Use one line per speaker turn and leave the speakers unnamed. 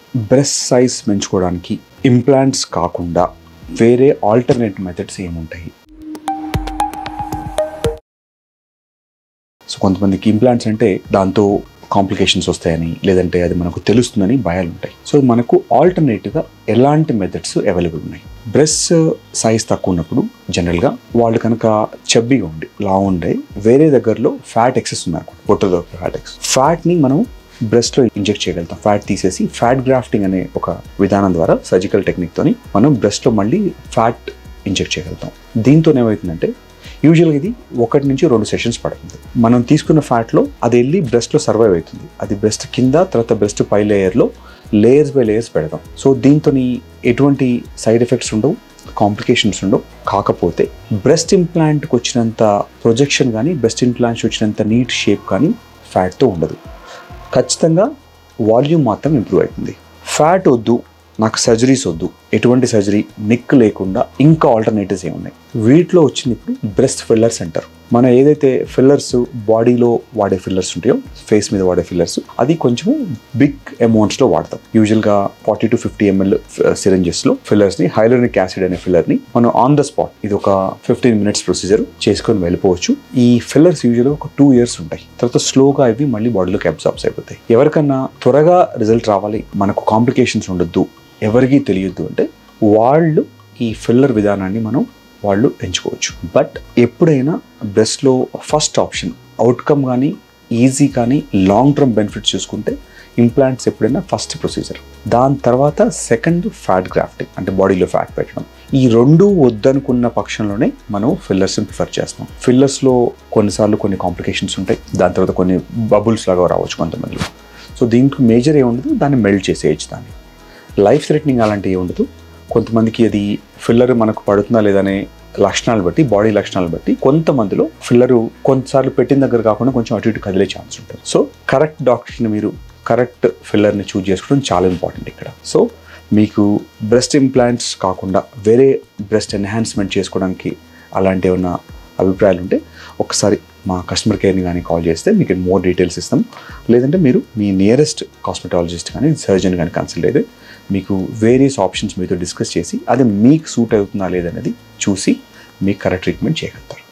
breast size పెంచుకోవడానికి implants కాకుండా వేరే ఆల్టర్నేట్ మెథడ్స్ ఏముంటాయి సో కొంతమందికి ఇంప్లాంట్స్ అంటే దాంతో కాంప్లికేషన్స్ వస్తాయని లేదంటే అది మనకు తెలుస్తుందని భయాలు ఉంటాయి సో మనకు ఆల్టర్నేటివ్గా ఎలాంటి మెథడ్స్ అవైలబుల్ ఉన్నాయి బ్రెస్ట్ సైజ్ తక్కువ ఉన్నప్పుడు జనరల్గా వాళ్ళు కనుక చబ్బీగా ఉండి లా ఉండే వేరే దగ్గరలో ఫ్యాట్ ఎక్సెస్ ఉన్నారు పొట్టలో ఫ్యాట్ ఎక్స్ ఫ్యాట్ని మనం బ్రెస్ట్లో ఇంజెక్ట్ చేయగలుగుతాం ఫ్యాట్ తీసేసి ఫ్యాట్ గ్రాఫ్టింగ్ అనే ఒక విధానం ద్వారా సర్జికల్ టెక్నిక్తోని మనం బ్రెస్ట్లో మళ్ళీ ఫ్యాట్ ఇంజెక్ట్ చేయగలుగుతాం దీంతో ఏమవుతుందంటే యూజువల్గా ఇది ఒకటి నుంచి రెండు సెషన్స్ పడుతుంది మనం తీసుకున్న ఫ్యాట్లో అది వెళ్ళి బ్రెస్ట్లో సర్వైవ్ అవుతుంది అది బ్రెస్ట్ కింద తర్వాత బ్రెస్ట్ పై లేయర్లో లేయర్స్ బై లేయర్స్ పెడతాం సో దీంతో ఎటువంటి సైడ్ ఎఫెక్ట్స్ ఉండవు కాంప్లికేషన్స్ ఉండవు కాకపోతే బ్రెస్ట్ ఇంప్లాంట్కి వచ్చినంత ప్రొజెక్షన్ కానీ బ్రెస్ట్ ఇంప్లాంట్స్ వచ్చినంత నీట్ షేప్ కానీ ఫ్యాట్తో ఉండదు ఖచ్చితంగా వాల్యూమ్ మాత్రం ఇంప్రూవ్ అవుతుంది ఫ్యాట్ వద్దు నాకు సర్జరీస్ వద్దు ఎటువంటి సర్జరీ నిక్ లేకుండా ఇంకా ఆల్టర్నేటివ్స్ ఏమున్నాయి వీటిలో వచ్చింది ఇప్పుడు బ్రెస్ట్ ఫిల్లర్స్ అంటారు మన ఏదైతే ఫిల్లర్స్ బాడీలో వాడే ఫిల్లర్స్ ఉంటాయో ఫేస్ మీద వాడే ఫిల్లర్స్ అది కొంచెం బిగ్ అమౌంట్స్లో వాడతాం యూజువల్గా ఫార్టీ టు ఫిఫ్టీ ఎంఎల్ సిరంజెస్లో ఫిల్లర్స్ని హైలోనిక్ యాసిడ్ అనే ఫిల్లర్ని మనం ఆన్ ద స్పాట్ ఇది ఒక ఫిఫ్టీన్ మినిట్స్ ప్రొసీజర్ చేసుకొని వెళ్ళిపోవచ్చు ఈ ఫిల్లర్స్ యూజువల్గా ఒక టూ ఇయర్స్ ఉంటాయి తర్వాత స్లోగా ఇవి మళ్ళీ బాడీలోకి అబ్జార్బ్స్ అయిపోతాయి ఎవరికన్నా త్వరగా రిజల్ట్ రావాలి మనకు కాంప్లికేషన్స్ ఉండొద్దు ఎవరికీ తెలియద్దు అంటే వాళ్ళు ఈ ఫిల్లర్ విధానాన్ని మనం వాళ్ళు ఎంచుకోవచ్చు బట్ ఎప్పుడైనా బ్రెస్ట్లో ఫస్ట్ ఆప్షన్ అవుట్కమ్ కానీ ఈజీ కానీ లాంగ్ టర్మ్ బెనిఫిట్స్ చూసుకుంటే ఇంప్లాంట్స్ ఎప్పుడైనా ఫస్ట్ ప్రొసీజర్ దాని తర్వాత సెకండ్ ఫ్యాట్ గ్రాఫ్టింగ్ అంటే బాడీలో ఫ్యాట్ పెట్టడం ఈ రెండు వద్దనుకున్న పక్షంలోనే మనం ఫిల్లర్స్ని ప్రిఫర్ చేస్తాం ఫిల్లర్స్లో కొన్నిసార్లు కొన్ని కాంప్లికేషన్స్ ఉంటాయి దాని తర్వాత కొన్ని బబుల్స్ లాగా రావచ్చు కొంతమందిలో సో దీనికి మేజర్ ఏముండదు దాన్ని మెల్ట్ చేసేయచ్చు దాన్ని లైఫ్ థ్రెటనింగ్ అలాంటివి ఉండదు కొంతమందికి అది ఫిల్లర్ మనకు పడుతుందా లేదనే లక్షణాలు బట్టి బాడీ లక్షణాలు బట్టి కొంతమందిలో ఫిల్లరు కొంతసార్లు పెట్టిన దగ్గర కాకుండా కొంచెం అటు ఇటు కదిలే ఛాన్స్ ఉంటుంది సో కరెక్ట్ డాక్టర్ని మీరు కరెక్ట్ ఫిల్లర్ని చూజ్ చేసుకోవడం చాలా ఇంపార్టెంట్ ఇక్కడ సో మీకు బ్రెస్ట్ ఇంప్లాంట్స్ కాకుండా వేరే బ్రెస్ట్ ఎన్హాన్స్మెంట్ చేసుకోవడానికి అలాంటి ఏమైనా అభిప్రాయాలు ఉంటే ఒకసారి మా కస్టమర్ కేర్ని కానీ కాల్ చేస్తే మీకు మోర్ డీటెయిల్స్ ఇస్తాం లేదంటే మీరు మీ నియరెస్ట్ కాస్మెటాలజిస్ట్ కానీ సర్జన్ కానీ కన్సల్ట్ అయితే మీకు వేరియస్ ఆప్షన్స్ మీతో డిస్కస్ చేసి అది మీకు సూట్ అవుతుందా లేదనేది చూసి మీకు కరెక్ట్ ట్రీట్మెంట్ చేయగలుగుతారు